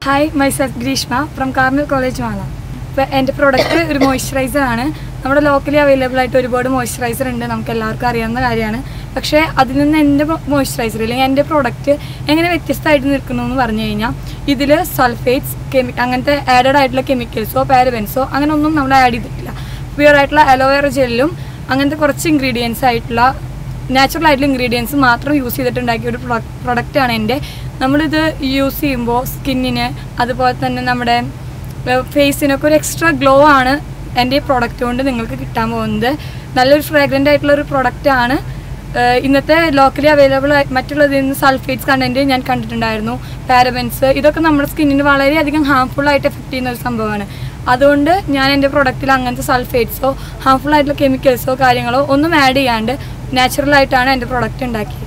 hi myself Greeshma from Carmel college Mala ഇപ്പോൾ എൻ്റെ product ഒരു മോയ്സ്ചറൈസർ ആണ് നമ്മുടെ ലോക്കലി അവൈലബിൾ ആയിട്ട് ഒരുപാട് മോയ്സ്ചറൈസർ ഉണ്ട് നമുക്ക് എല്ലാവർക്കും അറിയാവുന്ന കാര്യമാണ് പക്ഷേ അതിൽ നിന്ന് എൻ്റെ മോയ്സ്ചറൈസർ അല്ലെങ്കിൽ എൻ്റെ പ്രോഡക്റ്റ് എങ്ങനെ വ്യത്യസ്തമായിട്ട് നിൽക്കുന്നു എന്ന് പറഞ്ഞു കഴിഞ്ഞാൽ ഇതിൽ സൾഫേറ്റ്സ് കെമി അങ്ങനത്തെ ആഡഡ് ആയിട്ടുള്ള കെമിക്കൽസോ പാരബെൻസോ അങ്ങനെ ഒന്നും നമ്മൾ ആഡ് ചെയ്തിട്ടില്ല പ്യുവർ ആയിട്ടുള്ള അലോവേറ ജെല്ലും അങ്ങനത്തെ കുറച്ച് ഇൻഗ്രീഡിയൻസ് ആയിട്ടുള്ള നാച്ചുറൽ ആയിട്ടുള്ള ഇൻഗ്രീഡിയൻസ് മാത്രം യൂസ് ചെയ്തിട്ടുണ്ടാക്കിയ ഒരു പ്രൊഡക്റ്റ് ആണ് എൻ്റെ നമ്മളിത് യൂസ് ചെയ്യുമ്പോൾ സ്കിന്നിന് അതുപോലെ തന്നെ നമ്മുടെ ഫേസിനൊക്കെ ഒരു എക്സ്ട്രാ ഗ്ലോ ആണ് എൻ്റെ ഈ പ്രോഡക്റ്റ് കൊണ്ട് നിങ്ങൾക്ക് കിട്ടാൻ പോകുന്നത് നല്ലൊരു ഫ്രാഗ്രൻ്റ് ആയിട്ടുള്ള ഒരു പ്രൊഡക്റ്റ് ആണ് ഏഹ് ഇന്നത്തെ ലോക്കലി അവൈലബിൾ ആയി മറ്റുള്ളതിൽ നിന്ന് സൾഫേറ്റ്സ് കണ്ടന്റ് ഞാൻ കണ്ടിട്ടുണ്ടായിരുന്നു പാരബൻസ് ഇതൊക്കെ നമ്മുടെ സ്കിന്നിന് വളരെയധികം ഹാംഫുൾ ആയിട്ട് എഫക്റ്റ് ചെയ്യുന്ന ഒരു സംഭവമാണ് അതുകൊണ്ട് ഞാൻ എൻ്റെ പ്രൊഡക്റ്റിൽ അങ്ങനത്തെ സൾഫേറ്റ്സോ ഹാംഫുൾ ആയിട്ടുള്ള കെമിക്കൽസോ കാര്യങ്ങളോ ഒന്നും ആഡ് ചെയ്യാണ്ട് നാച്ചുറൽ ആയിട്ടാണ് എൻ്റെ പ്രൊഡക്റ്റ് ഉണ്ടാക്കിയിരിക്കുന്നത്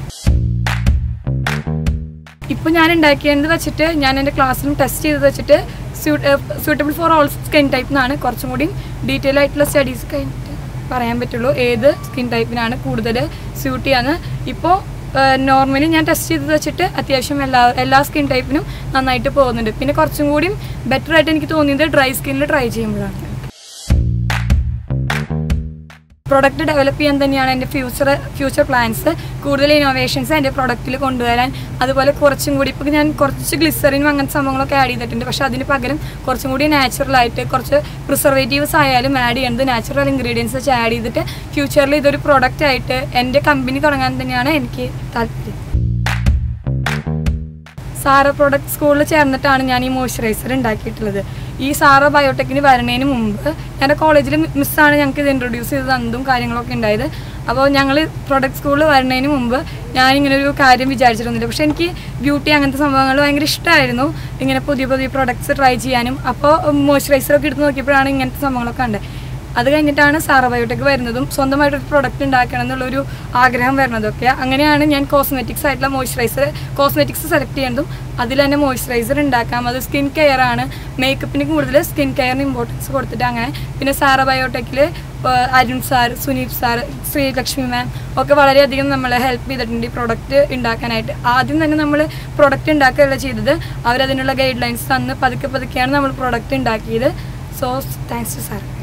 ഇപ്പോൾ ഞാൻ ഉണ്ടാക്കിയത് വെച്ചിട്ട് ഞാൻ എൻ്റെ ക്ലാസ്സിലും ടെസ്റ്റ് ചെയ്ത് വെച്ചിട്ട് suitable for all skin type എന്നാണ് കുറച്ചും കൂടി ഡീറ്റെയിൽ ആയിട്ടുള്ള സ്റ്റഡീസ് കഴിഞ്ഞിട്ട് പറയാൻ പറ്റുള്ളൂ ഏത് സ്കിൻ ടൈപ്പിനാണ് കൂടുതൽ സ്യൂട്ട് ചെയ്യാന്ന് ഇപ്പോൾ നോർമലി ഞാൻ ടെസ്റ്റ് ചെയ്ത് വെച്ചിട്ട് അത്യാവശ്യം എല്ലാ എല്ലാ സ്കിൻ ടൈപ്പിനും നന്നായിട്ട് പോകുന്നുണ്ട് പിന്നെ കുറച്ചും കൂടി ബെറ്റർ ആയിട്ട് എനിക്ക് തോന്നിയത് ഡ്രൈ സ്കിന്നിൽ ട്രൈ ചെയ്യുമ്പോഴാണ് പ്രൊഡക്റ്റ് ഡെവലപ്പ് ചെയ്യാൻ തന്നെയാണ് എൻ്റെ ഫ്യൂച്ചർ ഫ്യൂച്ചർ പ്ലാൻസ് കൂടുതൽ ഇന്നോവേഷൻസ് എൻ്റെ പ്രൊഡക്റ്റിൽ കൊണ്ടുവരാൻ അതുപോലെ കുറച്ചും കൂടി ഇപ്പോൾ ഞാൻ കുറച്ച് ഗ്ലിസറിനും അങ്ങനത്തെ സംഭവങ്ങളൊക്കെ ആഡ് ചെയ്തിട്ടുണ്ട് പക്ഷേ അതിന് പകരം കുറച്ചും കൂടി നാച്ചുറലായിട്ട് കുറച്ച് പ്രിസർവേറ്റീവ്സ് ആയാലും ആഡ് ചെയ്യുന്നത് നാച്ചുറൽ ഇൻഗ്രീഡിയൻസ് വെച്ച് ആഡ് ചെയ്തിട്ട് ഫ്യൂച്ചറിൽ ഇതൊരു പ്രൊഡക്റ്റ് ആയിട്ട് എൻ്റെ കമ്പനി തുടങ്ങാൻ തന്നെയാണ് എനിക്ക് താല്പര്യം സാറ പ്രൊഡക്റ്റ് സ്കൂളിൽ ചേർന്നിട്ടാണ് ഞാൻ ഈ മോയ്സ്ചറൈസർ ഉണ്ടാക്കിയിട്ടുള്ളത് ഈ സാറ ബയോടെക്കിന് വരുന്നതിന് മുമ്പ് എൻ്റെ കോളേജിൽ മിസ്സാണ് ഞങ്ങൾക്ക് ഇത് ഇൻട്രൊഡ്യൂസ് ചെയ്ത് തന്നതും കാര്യങ്ങളൊക്കെ ഉണ്ടായത് അപ്പോൾ ഞങ്ങൾ പ്രൊഡക്റ്റ് സ്കൂളിൽ വരുന്നതിന് മുമ്പ് ഞാനിങ്ങനെ ഒരു കാര്യം വിചാരിച്ചിരുന്നില്ല പക്ഷേ എനിക്ക് ബ്യൂട്ടി അങ്ങനത്തെ സംഭവങ്ങൾ ഭയങ്കര ഇഷ്ടമായിരുന്നു ഇങ്ങനെ പുതിയ പുതിയ പ്രൊഡക്ട്സ് ട്രൈ ചെയ്യാനും അപ്പോൾ മോയ്സ്ചറൈസറൊക്കെ എടുത്ത് നോക്കിയപ്പോഴാണ് ഇങ്ങനത്തെ സംഭവങ്ങളൊക്കെ കണ്ടത് അത് കഴിഞ്ഞിട്ടാണ് സാറ ബയോടെക് വരുന്നതും സ്വന്തമായിട്ടൊരു പ്രൊഡക്റ്റ് ഉണ്ടാക്കണം എന്നുള്ളൊരു ആഗ്രഹം വരുന്നതൊക്കെ അങ്ങനെയാണ് ഞാൻ കോസ്മെറ്റിക്സ് ആയിട്ടുള്ള മോയ്സ്ചറൈസർ കോസ്മെറ്റിക്സ് സെലക്ട് ചെയ്യുന്നതും അതിൽ തന്നെ മോയ്സ്ചറൈസർ ഉണ്ടാക്കാം അത് സ്കിൻ കെയർ ആണ് മേക്കപ്പിന് കൂടുതൽ സ്കിൻ കെയറിന് ഇമ്പോർട്ടൻസ് കൊടുത്തിട്ട് അങ്ങനെ പിന്നെ സാറ ബയോടെക്കിൽ Arun sir Suneep sir Sreelakshmi ma'am ഒക്കെ വളരെയധികം നമ്മളെ ഹെൽപ്പ് ചെയ്തിട്ടുണ്ട് ഈ പ്രൊഡക്റ്റ് ഉണ്ടാക്കാനായിട്ട് ആദ്യം തന്നെ നമ്മൾ പ്രൊഡക്റ്റ് ഉണ്ടാക്കുകയല്ല ചെയ്തത് അവരതിനുള്ള ഗൈഡ് ലൈൻസ് തന്ന് പതുക്കെ പതുക്കെയാണ് നമ്മൾ പ്രൊഡക്റ്റ് ഉണ്ടാക്കിയത് സോ താങ്ക്സ് ടു സാർ